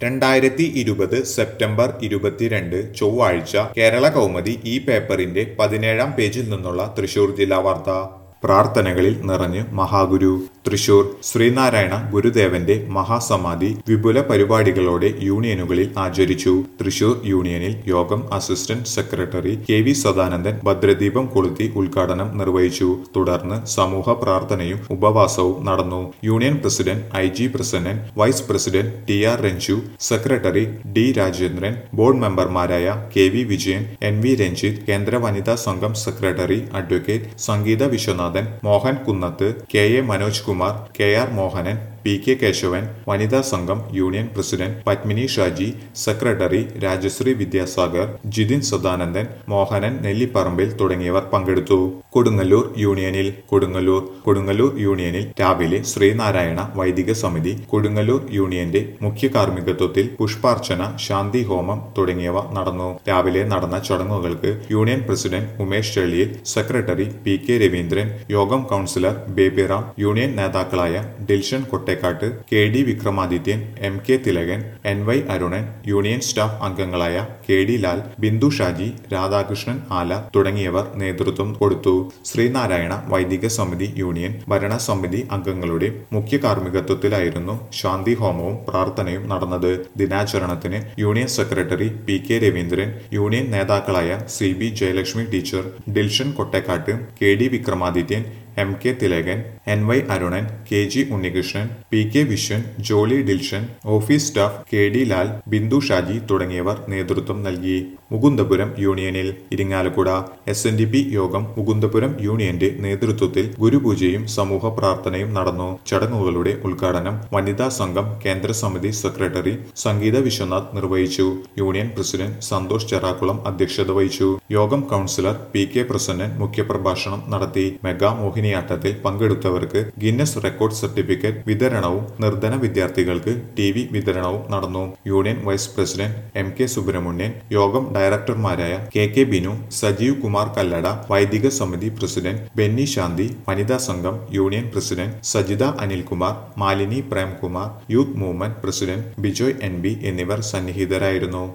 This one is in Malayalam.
രണ്ടായിരത്തി ഇരുപത് സെപ്റ്റംബർ ഇരുപത്തിരണ്ട് ചൊവ്വാഴ്ച കേരള കൗമുദി ഈ പേപ്പറിന്റെ പതിനേഴാം പേജിൽ നിന്നുള്ള തൃശൂർ ജില്ലാ വാർത്ത പ്രാർത്ഥനകളിൽ നിറഞ്ഞ് മഹാഗുരു തൃശൂർ ശ്രീനാരായണ ഗുരുദേവന്റെ മഹാസമാധി വിപുല പരിപാടികളോടെ യൂണിയനുകളിൽ ആചരിച്ചു തൃശൂർ യൂണിയനിൽ യോഗം assistant secretary K V Sadanandan ഭദ്രദീപം കൊളുത്തി ഉദ്ഘാടനം നിർവഹിച്ചു തുടർന്ന് സമൂഹ പ്രാർത്ഥനയും ഉപവാസവും നടന്നു union president I G Prasannan vice president T R Ranju secretary D Rajendran board മെമ്പർമാരായ K V Vijayan N V Ranjith കേന്ദ്ര വനിതാ സംഘം secretary advocate Sangeetha Viswanathan Mohan Kunnath K A Manoj Kumar K R Mohanan P K Kesavan വനിതാ സംഘം union president Padmini Shaji secretary Rajasree Vidyasagar Jithin Sadanandan Mohanan Nelliparambil തുടങ്ങിയവർ പങ്കെടുത്തു കൊടുങ്ങല്ലൂർ യൂണിയനിൽ കൊടുങ്ങല്ലൂർ കൊടുങ്ങല്ലൂർ യൂണിയനിൽ രാവിലെ ശ്രീനാരായണ വൈദിക സമിതി കൊടുങ്ങല്ലൂർ യൂണിയന്റെ മുഖ്യ കാർമ്മികത്വത്തിൽ പുഷ്പാർച്ചന ശാന്തി ഹോമം തുടങ്ങിയവ നടന്നു രാവിലെ നടന്ന ചടങ്ങുകൾക്ക് union president Umesh Chelliyil secretary P K Raveendran യോഗം കൗൺസിലർ ബേബിറാം യൂണിയൻ നേതാക്കളായ Dilshan Kottekkatt K D Vikramadithyan M K Thilakan N Y Arunan union staff അംഗങ്ങളായ കെ ഡി ലാൽ ബിന്ദു ഷാജി രാധാകൃഷ്ണൻ ആല തുടങ്ങിയവർ നേതൃത്വം കൊടുത്തു ശ്രീനാരായണ വൈദിക സമിതി യൂണിയൻ ഭരണസമിതി അംഗങ്ങളുടെ മുഖ്യ കാർമ്മികത്വത്തിലായിരുന്നു ശാന്തി ഹോമവും പ്രാർത്ഥനയും നടന്നത് ദിനാചരണത്തിന് union secretary P K Raveendran union നേതാക്കളായ C B Jayalakshmi teacher Dilshan Kottekkatt K D Vikramadithyan M K Thilakan N Y Arunan K G Unnikrishnan P K Viswan Jolly Dilshan office staff K D Lal Bindu Shaji തുടങ്ങിയവർ നേതൃത്വം നൽകി മുകുന്ദപുരം യൂണിയനിൽ Irinjalakuda S N D P യോഗം മുകുന്ദപുരം യൂണിയന്റെ നേതൃത്വത്തിൽ ഗുരുപൂജയും സമൂഹ പ്രാർത്ഥനയും നടന്നു ചടങ്ങുകളുടെ ഉദ്ഘാടനം വനിതാ സംഘം കേന്ദ്ര സമിതി സെക്രട്ടറി സംഗീത വിശ്വനാഥ് നിർവഹിച്ചു യൂണിയൻ പ്രസിഡന്റ് സന്തോഷ് ചെറാക്കുളം അധ്യക്ഷത വഹിച്ചു യോഗം കൗൺസിലർ പി കെ പ്രസന്നൻ മുഖ്യപ്രഭാഷണം നടത്തി മെഗാ മോഹിനിയാട്ടത്തിൽ പങ്കെടുത്തവർക്ക് ഗിന്നസ് റെക്കോർഡ് സർട്ടിഫിക്കറ്റ് വിതരണവും നിർധന വിദ്യാർത്ഥികൾക്ക് ടി വി വിതരണവും നടന്നു union vice president M K Subrahmanian യോഗം ഡയറക്ടർമാരായ കെ കെ ബിനു സജീവ് കുമാർ കല്ലട വൈദിക സമിതി പ്രസിഡന്റ് ബെന്നി ശാന്തി വനിതാ സംഘം union president Sajitha Anilkumar Malini Premkumar youth movement president Bijoy N B എന്നിവർ സന്നിഹിതരായിരുന്നു